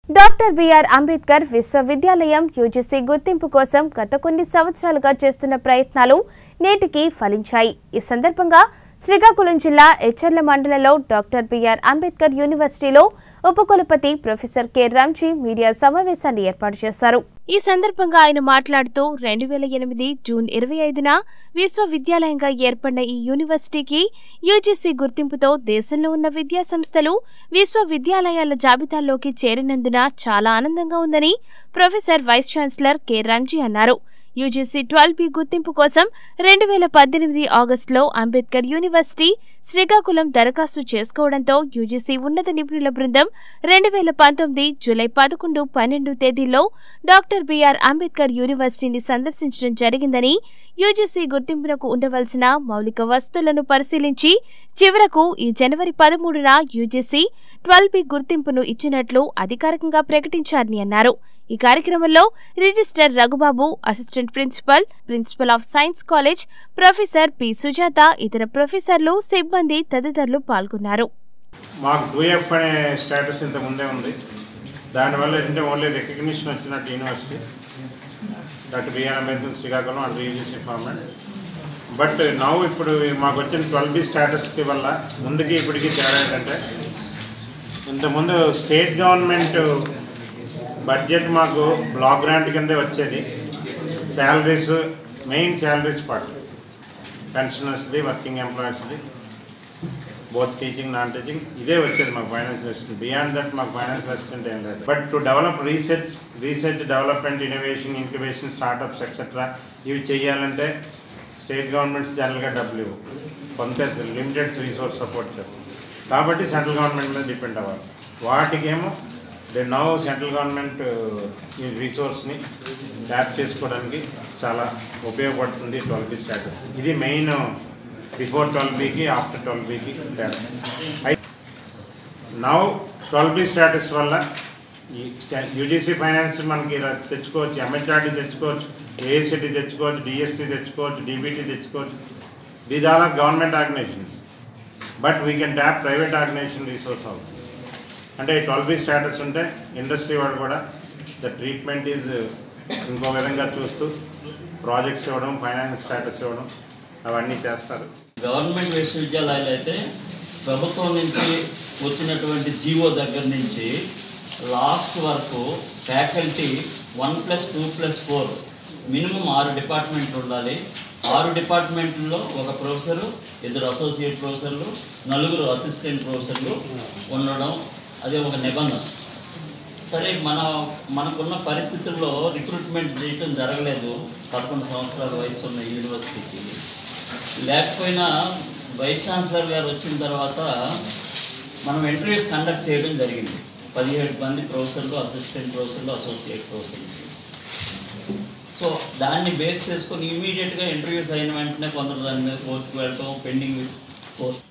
doctor B R Ambedkar విశ్వవిద్యాలయం UGC గుర్తింపు కోసం గత కొన్ని సంవత్సరాలుగా చేస్తున్న ప్రయత్నాలు నేటికి ఫలించాయి ఈ సందర్భంగా శ్రీకాకుళం జిల్లా ఎచ్చర్ల మండలంలో డాక్టర్ బిఆర్ అంబేద్కర్ యూనివర్సిటీలో ఉపకులపతి ప్రొఫెసర్ కె రామ్జీ మీడియా సమావేశాన్ని ఏర్పాటు చేశారు ఈ సందర్భంగా ఆయన మాట్లాడుతూ రెండు వేల ఎనిమిది జూన్ ఇరవై ఐదున విశ్వవిద్యాలయంగా ఏర్పడిన ఈ యూనివర్సిటీకి యూజీసీ గుర్తింపుతో దేశంలో ఉన్న విద్యా సంస్థలు విశ్వవిద్యాలయాల జాబితాల్లోకి చేరినందున చాలా ఆనందంగా ఉందని professor vice chancellor K Ranji అన్నారు యూజీసీ ట్వెల్వ్ బి గుర్తింపు కోసం రెండు వేల పద్దెనిమిది ఆగస్టులో అంబేద్కర్ యూనివర్సిటీ శ్రీకాకుళం దరఖాస్తు చేసుకోవడంతో యూజీసీ ఉన్నత నిపుణుల బృందం రెండు వేల పంతొమ్మిది జూలై పదకొండు పన్నెండు తేదీల్లో డాక్టర్ బిఆర్ అంబేద్కర్ యూనివర్సిటీని సందర్శించడం జరిగిందని యూజీసీ గుర్తింపునకు ఉండవలసిన మౌలిక వస్తువులను పరిశీలించి చివరకు ఈ జనవరి పదమూడున యూజీసీ ట్వెల్వ్ బి గుర్తింపును ఇచ్చినట్లు అధికారికంగా ప్రకటించారని అన్నారు ఈ కార్యక్రమంలో registrar Raghubabu assistant principal principal of science college professor P Sujatha ఇతర ప్రొఫెసర్లు సిబ్బంది తదితరులు పాల్గొన్నారు మాకు టూఎఫ్ అనే స్టేటస్ ఇంత ముందే ఉంది దానివల్ల ఏంటంటే ఓన్లీ రికగ్నిషన్ వచ్చినట్టు university doctor B R Ambedkar Srikakulam and UGC format but నవ్వు ఇప్పుడు మాకు వచ్చిన ట్వెల్వ్ బి స్టేటస్కి వల్ల ముందుకి ఇప్పటికి తేడా ఏంటంటే ఇంతకుముందు స్టేట్ గవర్నమెంట్ బడ్జెట్ మాకు బ్లాక్ గ్రాంట్ కిందే వచ్చేది శాలరీస్ మెయిన్ శాలరీస్ పార్ట్ పెన్షనర్స్ది వర్కింగ్ ఎంప్లాయీస్ది బోత్ టీచింగ్ నాన్ టీచింగ్ ఇదే వచ్చేది మాకు ఫైనాన్షియల్ అసిస్టెంట్ బియాండ్ దట్ మాకు ఫైనాన్షియల్ అసిస్టెంట్ ఏం లేదు but to develop research research development innovation incubation startups etcetera ఇవి చేయాలంటే స్టేట్ గవర్నమెంట్స్ జనరల్గా డబ్బులు ఇవ్వు కొంత లిమిటెడ్ రీసోర్స్ సపోర్ట్ చేస్తుంది కాబట్టి సెంట్రల్ గవర్నమెంట్ మీద డిపెండ్ అవ్వాలి వాటికేమో దే నౌ సెంట్రల్ గవర్నమెంట్ ఈ రీసోర్స్ని ట్యాప్ చేసుకోవడానికి చాలా ఉపయోగపడుతుంది ట్వెల్వ్ బి స్టేటస్ ఇది మెయిన్ బిఫోర్ ట్వెల్వ్ బీకి ఆఫ్టర్ ట్వెల్వ్ బీకి తేడా నౌ ట్వెల్వ్ బి స్టేటస్ వల్ల ఈ యూజీసీ ఫైనాన్స్ మనకి ఇలా తెచ్చుకోవచ్చు ఎంహెచ్ఆర్డి తెచ్చుకోవచ్చు ఏఎస్సిటీ తెచ్చుకోవచ్చు డిఎస్టీ తెచ్చుకోవచ్చు డీబీటీ తెచ్చుకోవచ్చు these are are government organizations but we can tap private organization resource also అంటే ట్వెల్వ్ బి స్టేటస్ ఉంటే ఇండస్ట్రీ వాళ్ళు కూడా ద ట్రీట్మెంట్ ఈజ్ ఇంకో విధంగా చూస్తూ ప్రాజెక్ట్స్ ఇవ్వడం ఫైనాన్స్ స్టేటస్ ఇవ్వడం అవన్నీ చేస్తారు గవర్నమెంట్ విశ్వవిద్యాలయాలు అయితే ప్రభుత్వం నుంచి వచ్చినటువంటి జీవో దగ్గర నుంచి లాస్ట్ వరకు faculty one plus two plus four minimum ఆరు డిపార్ట్మెంట్లు ఉండాలి ఆరు డిపార్ట్మెంట్లో ఒక ప్రొఫెసరు ఇద్దరు అసోసియేట్ ప్రొఫెసర్లు నలుగురు అసిస్టెంట్ ప్రొఫెసర్లు ఉండడం అదే ఒక నిబంధన సరే మన మనకున్న పరిస్థితుల్లో రిక్రూట్మెంట్ చేయటం జరగలేదు పదకొండు సంవత్సరాల వయసు ఉన్న యూనివర్సిటీకి లేకపోయినా వైస్ ఛాన్సలర్ గారు వచ్చిన తర్వాత మనం ఇంటర్వ్యూస్ కండక్ట్ చేయడం జరిగింది పదిహేడు మంది ప్రొఫెసర్లు అసిస్టెంట్ ప్రొఫెసర్లు అసోసియేట్ ప్రొఫెసర్లు సో దాన్ని బేస్ చేసుకొని ఇమీడియట్గా ఇంటర్వ్యూస్ అయిన వెంటనే కొందరు దాని మీద కోర్టుకు వెళ్ళటం పెండింగ్ కోర్టు